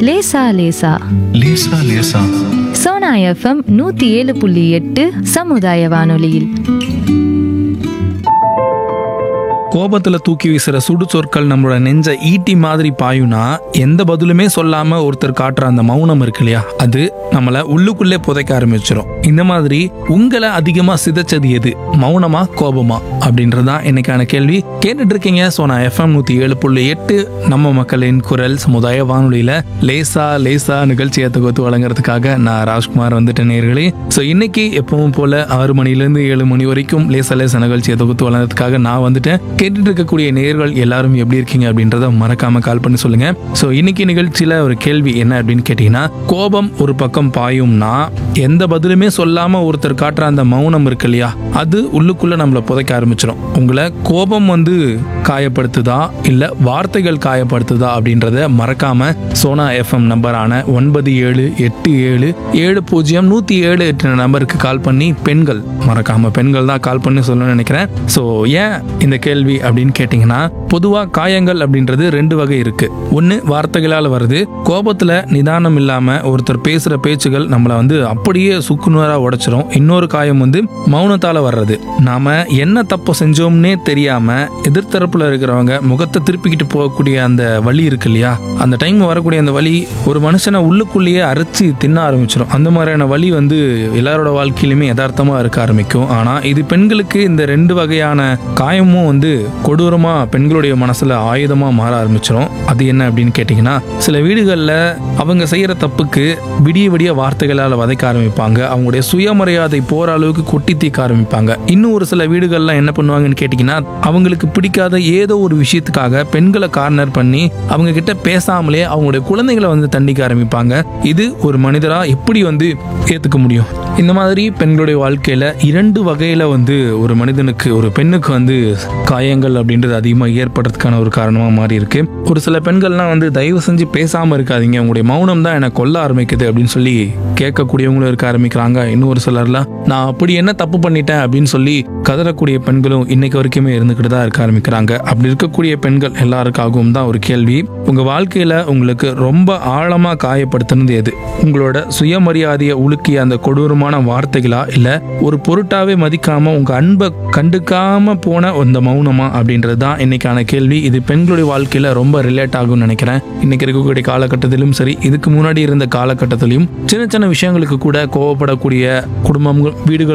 லேசா லேசா லேசா லேசா சோனா எஃப்எம் நூத்தி ஏழு புள்ளி எட்டு சமுதாய வானொலியில் கோபத்துல தூக்கி வீசுற சுடு சொற்கள் நம்மளோட நெஞ்ச ஈட்டி மாதிரி பாயுனா எந்த பதிலுமே சொல்லாம ஒருத்தர் காட்டுற அந்த மௌனம் இருக்கு இல்லையா அது நம்மள உள்ளுக்குள்ளே புதைக்க ஆரம்பிச்சிடும் இந்த மாதிரி உங்களை அதிகமா சிதைச்சது எது மௌனமா கோபமா அப்படின்றதுதான் இன்னைக்கான கேள்வி கேட்டுட்டு இருக்கீங்க ஸோ நான் எஃப்எம் நூத்தி ஏழு புள்ளி எட்டு நம்ம மக்களின் குரல் சமுதாய வானொலியில லேசா லேசா நிகழ்ச்சியை தொகுத்து வழங்குறதுக்காக நான் ராஜ்குமார் வந்துட்டேன் நேர்களே ஸோ இன்னைக்கு எப்பவும் போல ஆறு மணிலேருந்து ஏழு மணி வரைக்கும் லேசா லேசா நிகழ்ச்சியை தொகுத்து வழங்குறதுக்காக நான் வந்துட்டேன் கேட்டுட்டு இருக்கக்கூடிய நேர்கள் எல்லாரும் எப்படி இருக்கீங்க அப்படின்றத மறக்காம கால் பண்ணி சொல்லுங்க ஸோ இன்னைக்கு நிகழ்ச்சியில ஒரு கேள்வி என்ன அப்படின்னு கேட்டீங்கன்னா கோபம் ஒரு பக்கம் பாயும்னா எந்த பதிலுமே சொல்லாம ஒருத்தர் காட்டுற அந்த மௌனம் இருக்கு இல்லையா அது உள்ளுக்குள்ள நம்மள புதைக்க ஆரம்பிச்சிடும் உங்களை கோபம் வந்து காயப்படுத்துதா இல்ல வார்த்தைகள் காயப்படுத்துதா அப்படின்றத மறக்காம சோனா எஃப்எம் நம்பரான ஒன்பது ஏழு எட்டு ஏழு ஏழு பூஜ்ஜியம் நூத்தி ஏழு எட்டு நம்பருக்கு கால் பண்ணி பெண்கள் மறக்காம பெண்கள் தான் கால் பண்ணி சொல்லணும்னு நினைக்கிறேன் ஸோ ஏன் இந்த கேள்வி அப்படின்னு கேட்டிங்கன்னா பொதுவாக காயங்கள் அப்படின்றது ரெண்டு வகை இருக்கு ஒன்று வார்த்தைகளால் வருது கோபத்தில் நிதானம் இல்லாமல் ஒருத்தர் பேசுகிற பேச்சுகள் நம்மளை வந்து அப்படியே சுக்குநூறாக உடைச்சிரும் இன்னொரு காயம் வந்து மௌனத்தால் வர்றது நாம என்ன தப்பு செஞ்சோம்னே தெரியாம எதிர்த்தரப்புல இருக்கிறவங்க முகத்தை திருப்பிக்கிட்டு போகக்கூடிய அந்த வலி இருக்கு இல்லையா அந்த டைம் வரக்கூடிய அந்த வலி ஒரு மனுஷனை உள்ளுக்குள்ளேயே அரைச்சி தின்ன ஆரம்பிச்சிடும் அந்த மாதிரியான வலி வந்து எல்லாரோட வாழ்க்கையிலுமே யதார்த்தமா இருக்க ஆரம்பிக்கும் ஆனா இது பெண்களுக்கு இந்த ரெண்டு வகையான காயமும் வந்து கொடூரமா பெண்களுடைய மனசுல ஆயுதமா மாற ஆரம்பிச்சிடும் அது என்ன அப்படின்னு கேட்டிங்கன்னா சில வீடுகளில் அவங்க செய்யற தப்புக்கு விடிய விடிய வார்த்தைகளால் வதைக்க ஆரம்பிப்பாங்க அவங்களுடைய சுயமரியாதை போற அளவுக்கு கொட்டி தீக்க ஆரம்பிப்பாங்க இன்னும் ஒரு சில வீடுகள்லாம் என்ன பண்ணுவாங்கன்னு கேட்டிங்கன்னா அவங்களுக்கு பிடிக்காத ஏதோ ஒரு விஷயத்துக்காக பெண்களை கார்னர் பண்ணி அவங்க கிட்ட பேசாமலே அவங்களுடைய குழந்தைகளை வந்து தண்டிக்க ஆரம்பிப்பாங்க இது ஒரு மனிதரா எப்படி வந்து ஏத்துக்க முடியும் இந்த மாதிரி பெண்களுடைய வாழ்க்கையில இரண்டு வகையில வந்து ஒரு மனிதனுக்கு ஒரு பெண்ணுக்கு வந்து காயங்கள் அப்படின்றது அதிகமாக ஏற்படுறதுக்கான ஒரு காரணமா மாறி இருக்கு ஒரு சில பெண்கள்லாம் வந்து தயவு செஞ்சு பேசாம இருக்காதீங்க உங்களுடைய மௌனம் தான் என்னை கொல்ல ஆரம்பிக்குது அப்படின்னு சொல்லி கேட்கக்கூடியவங்களும் இருக்க ஆரம்பிக்கிறாங்க இன்னும் ஒரு சிலர்லாம் நான் அப்படி என்ன தப்பு பண்ணிட்டேன் அப்படின்னு சொல்லி கதறக்கூடிய பெண்களும் இன்னைக்கு வரைக்குமே இருந்துக்கிட்டு தான் இருக்க ஆரம்பிக்கிறாங்க அப்படி இருக்கக்கூடிய பெண்கள் எல்லாருக்காகவும் தான் ஒரு கேள்வி உங்க வாழ்க்கையில உங்களுக்கு ரொம்ப ஆழமா காயப்படுத்தினது எது உங்களோட சுயமரியாதையை உலுக்கிய அந்த கொடூரமான வார்த்தைகளா இல்ல ஒரு பொருட்டாவே மதிக்காம உங்க அன்பை கண்டுக்காம போன அந்த மௌனமா அப்படின்றது தான் இன்னைக்கான கேள்வி இது பெண்களுடைய வாழ்க்கையில ரொம்ப ரிலேட் ஆகும்னு நினைக்கிறேன் இன்னைக்கு இருக்கக்கூடிய காலகட்டத்திலும் சரி இதுக்கு முன்னாடி இருந்த காலகட்டத்திலையும் சின்ன சின்ன விஷயங்களுக்கு கூட கோவப்படக்கூடிய குடும்பங்கள் வீடுகள்